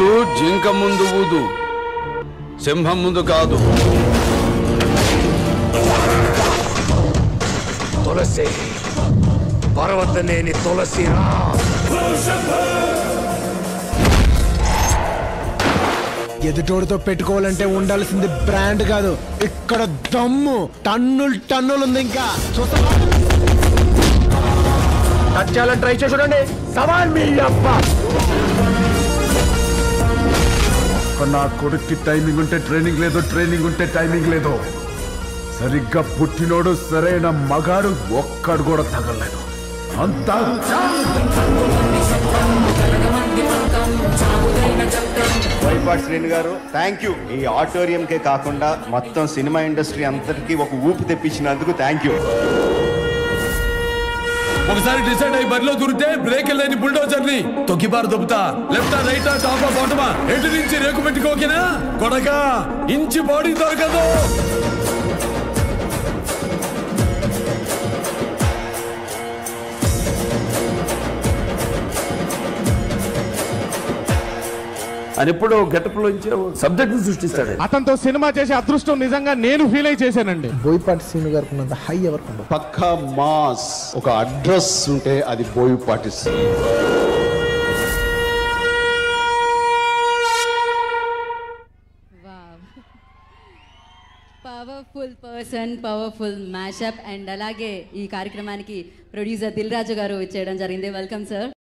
ఊదు జింక ముందు ఊదు సింహం ముందు కాదు తులసి పర్వతనేని తులసిరా ఎదుటోడితో పెట్టుకోవాలంటే ఉండాల్సింది బ్రాండ్ కాదు ఇక్కడ దమ్ము టన్నులు టన్నులు ఉంది ఇంకా చూస్తావా? టచ్ చేయాలని ట్రై చేసి చూడండి సవాల్ మీ అప్ప నా కొడుక్కి టైమింగ్ ఉంటే ట్రైనింగ్ లేదు ట్రైనింగ్ ఉంటే టైమింగ్ లేదు సరిగ్గా పుట్టినోడు సరైన మగాడు ఒక్కడు కూడా తగలలేదు అంతా వైపాటి శ్రీను గారు థ్యాంక్ యూ ఈ ఆడిటోరియం కే కాకుండా మొత్తం సినిమా ఇండస్ట్రీ అంతటికీ ఒక ఊపు తెప్పించినందుకు థ్యాంక్ యూ ఒకసారి డిసైడ్ అయ్యి బరిలో దూరితే బ్రేక్ లేని బుల్డోజర్ ని తొక్కిబారు దొబ్బుతా లెఫ్ట్ రైట్ టాప్ బాటమా ఎటు నుంచి రేకు పెట్టుకోకినా కొడక ఇంచి బాడీ దొరకదు అని ఎప్పుడో గెటప్ లోంచి సబ్జెక్ట్ సృష్టిస్తాడు అతనితో సినిమా చేసే అదృష్టం నిజంగా నేను ఫీల్ అయి చేశానండి బోయపాటి సీను గారికి ఉన్నంత హై ఎవరికి ఉండదు పక్కా మాస్ ఒక అడ్రస్ ఉంటే అది Boyapati Srinu. Powerful person powerful mashup and అలాగే ఈ కార్యక్రమానికి ప్రొడ్యూసర్ దిల్ రాజు గారు ఇచ్చేయడం జరిగింది వెల్కమ్ సార్